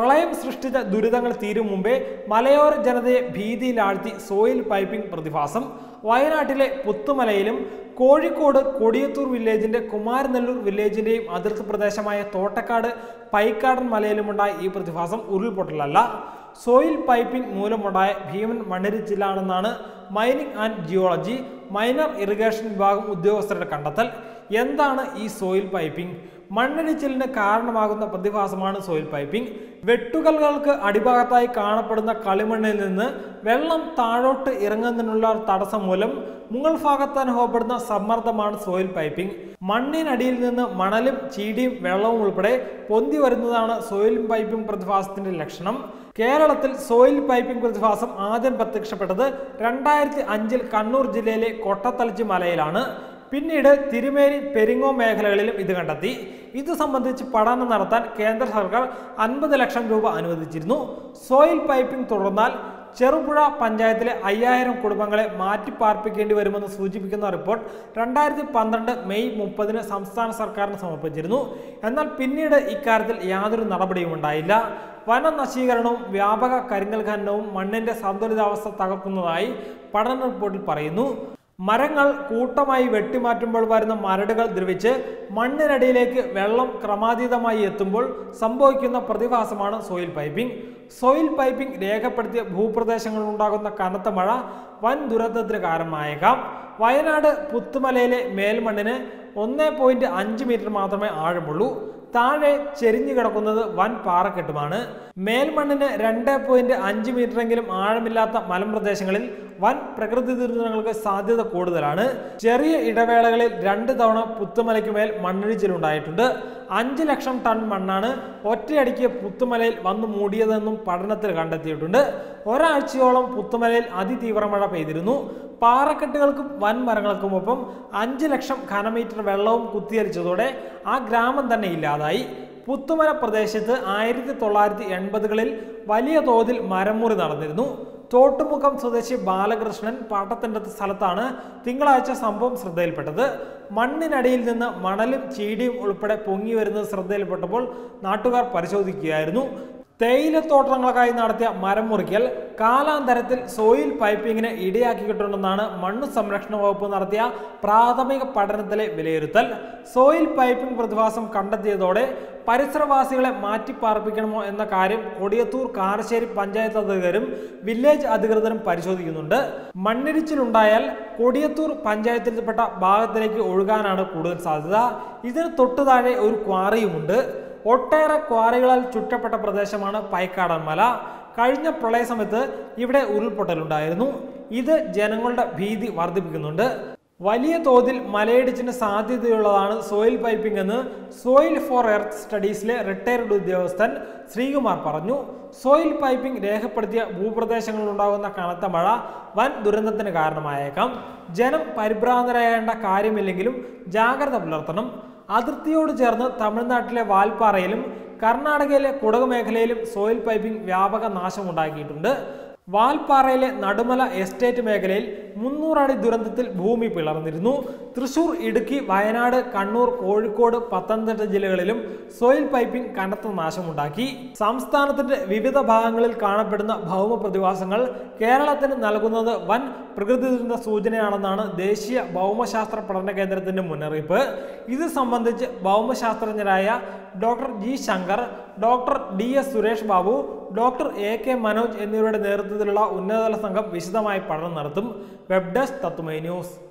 പ്രളയം സൃഷ്ടിച്ച ദുരിതങ്ങൾ തീരും മുമ്പേ മലയോര ജനതയെ ഭീതിയിലാഴ്ത്തി സോയിൽ പൈപ്പിംഗ് പ്രതിഭാസം വയനാട്ടിലെ പുത്തുമലയിലും കോഴിക്കോട് കൊടിയത്തൂർ വില്ലേജിന്റെ കുമാരനെല്ലൂർ വില്ലേജിന്റെയും അതിർത്തി പ്രദേശമായ തോട്ടക്കാട് പൈക്കാടൻ മലയിലുമുണ്ടായ ഈ പ്രതിഭാസം ഉരുൾപൊട്ടലല്ല സോയിൽ പൈപ്പിംഗ് മൂലമുണ്ടായ ഭീമൻ മണ്ണിരിച്ചിലാണെന്നാണ് mining and geology minor irrigation വിഭാഗം ഉദ്യോഗസ്ഥരുടെ കണ്ടെത്തൽ എന്താണ് ഈ സോയിൽ പൈപ്പിംഗ് മണ്ണിടിച്ചിലിന് കാരണമാകുന്ന പ്രതിഭാസമാണ് സോയിൽ പൈപ്പിംഗ് വെട്ടുകല്ലുകൾക്ക് അടിഭാഗത്തായി കാണപ്പെടുന്ന കളിമണ്ണിൽ നിന്ന് വെള്ളം താഴോട്ട് ഇറങ്ങുന്നതിനുള്ള തടസ്സം മൂലം മുകൾ ഭാഗത്ത് അനുഭവപ്പെടുന്ന സമ്മർദ്ദമാണ് സോയിൽ പൈപ്പിംഗ് മണ്ണിനടിയിൽ നിന്ന് മണലും ചീടിയും വെള്ളവും ഉൾപ്പെടെ പൊന്തി വരുന്നതാണ് സോയിൽ പൈപ്പിംഗ് പ്രതിഭാസത്തിന്റെ ലക്ഷണം കേരളത്തിൽ സോയിൽ പൈപ്പിംഗ് പ്രതിഭാസം ആദ്യം പ്രത്യക്ഷപ്പെട്ടത് രണ്ടായിരത്തി അഞ്ചിൽ കണ്ണൂർ ജില്ലയിലെ കൊട്ടത്തലച്ചി മലയിലാണ് പിന്നീട് തിരുമേനി പെരിങ്ങോ മേഖലകളിലും ഇത് കണ്ടെത്തി ഇത് സംബന്ധിച്ച് പഠനം നടത്താൻ കേന്ദ്ര സർക്കാർ അൻപത് ലക്ഷം രൂപ അനുവദിച്ചിരുന്നു സോയിൽ പൈപ്പിംഗ് തുടർന്നാൽ ചെറുപുഴ പഞ്ചായത്തിലെ അയ്യായിരം കുടുംബങ്ങളെ മാറ്റിപ്പാർപ്പിക്കേണ്ടി വരുമെന്ന് സൂചിപ്പിക്കുന്ന റിപ്പോർട്ട് രണ്ടായിരത്തി പന്ത്രണ്ട് മെയ് മുപ്പതിന് സംസ്ഥാന സർക്കാരിന് സമർപ്പിച്ചിരുന്നു എന്നാൽ പിന്നീട് ഇക്കാര്യത്തിൽ യാതൊരു നടപടിയും ഉണ്ടായില്ല വന നശീകരണവും വ്യാപക കരിങ്കൽ ഖനനവും മണ്ണിന്റെ സന്തുലിതാവസ്ഥ തകർക്കുന്നതായി പഠന റിപ്പോർട്ടിൽ പറയുന്നു മരങ്ങൾ കൂട്ടമായി വെട്ടിമാറ്റുമ്പോൾ വരുന്ന മരടുകൾ ദ്രവിച്ച് മണ്ണിനടിയിലേക്ക് വെള്ളം ക്രമാതീതമായി എത്തുമ്പോൾ സംഭവിക്കുന്ന പ്രതിഭാസമാണ് സോയിൽ പൈപ്പിംഗ് സോയിൽ പൈപ്പിംഗ് രേഖപ്പെടുത്തിയ ഭൂപ്രദേശങ്ങളിൽ ഉണ്ടാകുന്ന കനത്ത മഴ വൻ ദുരന്തത്തിന് കാരണമായേക്കാം വയനാട് പുത്തുമലയിലെ മേൽമണ്ണിന് ഒന്ന് പോയിന്റ് അഞ്ച് മീറ്റർ മാത്രമേ ആഴമുള്ളൂ താഴെ ചെരിഞ്ഞു കിടക്കുന്നത് വൻ പാറക്കെട്ടുമാണ് മേൽമണ്ണിന് രണ്ട് പോയിന്റ് അഞ്ച് മീറ്ററെങ്കിലും ആഴമില്ലാത്ത മലമ്പ്രദേശങ്ങളിൽ വൻ പ്രകൃതി ദുരന്തങ്ങൾക്ക് സാധ്യത കൂടുതലാണ് ചെറിയ ഇടവേളകളിൽ രണ്ട് തവണ പുത്തുമലയ്ക്ക് മേൽ മണ്ണിടിച്ചിലുണ്ടായിട്ടുണ്ട് അഞ്ച് ലക്ഷം ടൺ മണ്ണാണ് ഒറ്റയടിക്ക് പുത്തുമലയിൽ വന്നു മൂടിയതെന്നും പഠനത്തിൽ കണ്ടെത്തിയിട്ടുണ്ട് ഒരാഴ്ചയോളം പുത്തുമലയിൽ അതിതീവ്ര മഴ പെയ്തിരുന്നു പാറക്കെട്ടുകൾക്കും വൻ മരങ്ങൾക്കുമൊപ്പം അഞ്ച് ലക്ഷം ഘനമീറ്റർ വെള്ളവും കുത്തിയരിച്ചതോടെ ആ ഗ്രാമം തന്നെ ഇല്ലാതായി പുത്തുമല പ്രദേശത്ത് ആയിരത്തി തൊള്ളായിരത്തി എൺപതുകളിൽ വലിയ തോതിൽ മരമുറി നടന്നിരുന്നു തോട്ടുമുഖം സ്വദേശി ബാലകൃഷ്ണൻ പാട്ടത്തിൻ്റെ സ്ഥലത്താണ് തിങ്കളാഴ്ച സംഭവം ശ്രദ്ധയിൽപ്പെട്ടത് മണ്ണിനടിയിൽ നിന്ന് മണലും ചീടിയും ഉൾപ്പെടെ പൊങ്ങി വരുന്നത് ശ്രദ്ധയിൽപ്പെട്ടപ്പോൾ നാട്ടുകാർ പരിശോധിക്കുകയായിരുന്നു തേയിലത്തോട്ടങ്ങൾക്കായി നടത്തിയ മരം മുറിക്കൽ കാലാന്തരത്തിൽ സോയിൽ പൈപ്പിങ്ങിന് ഇടയാക്കിയിട്ടുണ്ടെന്നാണ് മണ്ണ് സംരക്ഷണ വകുപ്പ് നടത്തിയ പ്രാഥമിക പഠനത്തിലെ വിലയിരുത്തൽ സോയിൽ പൈപ്പിംഗ് പ്രതിഭാസം കണ്ടെത്തിയതോടെ പരിസരവാസികളെ മാറ്റിപ്പാർപ്പിക്കണമോ എന്ന കാര്യം കൊടിയത്തൂർ കാരശ്ശേരി പഞ്ചായത്ത് അധികൃതരും വില്ലേജ് അധികൃതരും പരിശോധിക്കുന്നുണ്ട് മണ്ണിടിച്ചിലുണ്ടായാൽ കൊടിയത്തൂർ പഞ്ചായത്തിൽപ്പെട്ട ഭാഗത്തിലേക്ക് ഒഴുകാനാണ് കൂടുതൽ സാധ്യത ഇതിന് തൊട്ടു താഴെ ഒരു ക്വാറിയുമുണ്ട് ഒട്ടേറെ ക്വാറികളാൽ ചുറ്റപ്പെട്ട പ്രദേശമാണ് പൈക്കാടൻ മല കഴിഞ്ഞ പ്രളയ സമയത്ത് ഇവിടെ ഉരുൾപൊട്ടലുണ്ടായിരുന്നു ഇത് ജനങ്ങളുടെ ഭീതി വർദ്ധിപ്പിക്കുന്നുണ്ട് വലിയ തോതിൽ മലയിടിച്ചിന് സാധ്യതയുള്ളതാണ് സോയിൽ പൈപ്പിംഗ് എന്ന് സോയിൽ ഫോർ എർത്ത് സ്റ്റഡീസിലെ റിട്ടയർഡ് ഉദ്യോഗസ്ഥൻ ശ്രീകുമാർ പറഞ്ഞു സോയിൽ പൈപ്പിംഗ് രേഖപ്പെടുത്തിയ ഭൂപ്രദേശങ്ങളിൽ ഉണ്ടാകുന്ന കനത്ത മഴ വൻ ദുരന്തത്തിന് കാരണമായേക്കാം ജനം പരിഭ്രാന്തരാകേണ്ട കാര്യമില്ലെങ്കിലും ജാഗ്രത പുലർത്തണം അതിർത്തിയോട് ചേർന്ന് തമിഴ്നാട്ടിലെ വാൽപ്പാറയിലും കർണാടകയിലെ കുടക് മേഖലയിലും സോയിൽ പൈപ്പിംഗ് വ്യാപക നാശമുണ്ടാക്കിയിട്ടുണ്ട് വാൽപ്പാറയിലെ നടുമല എസ്റ്റേറ്റ് മേഖലയിൽ മുന്നൂറടി ദുരന്തത്തിൽ ഭൂമി പിളർന്നിരുന്നു തൃശൂർ ഇടുക്കി വയനാട് കണ്ണൂർ കോഴിക്കോട് പത്തനംതിട്ട ജില്ലകളിലും സോയിൽ പൈപ്പിംഗ് കനത്ത നാശമുണ്ടാക്കി സംസ്ഥാനത്തിന്റെ വിവിധ ഭാഗങ്ങളിൽ കാണപ്പെടുന്ന ഭൗമ പ്രതിഭാസങ്ങൾ കേരളത്തിന് നൽകുന്നത് വൻ പ്രകൃതി ദുരന്ത സൂചനയാണെന്നാണ് ദേശീയ ഭൗമശാസ്ത്ര പഠന കേന്ദ്രത്തിന്റെ മുന്നറിയിപ്പ് ഇത് സംബന്ധിച്ച് ഭൗമശാസ്ത്രജ്ഞരായ doctor G Shankar doctor D S Suresh Babu doctor A K Manoj എന്നിവരുടെ നേതൃത്വത്തിലുള്ള ഉന്നതതല സംഘം വിശദമായി പഠനം നടത്തും വെബ് ഡെസ്ക് തത്തുമൈ ന്യൂസ്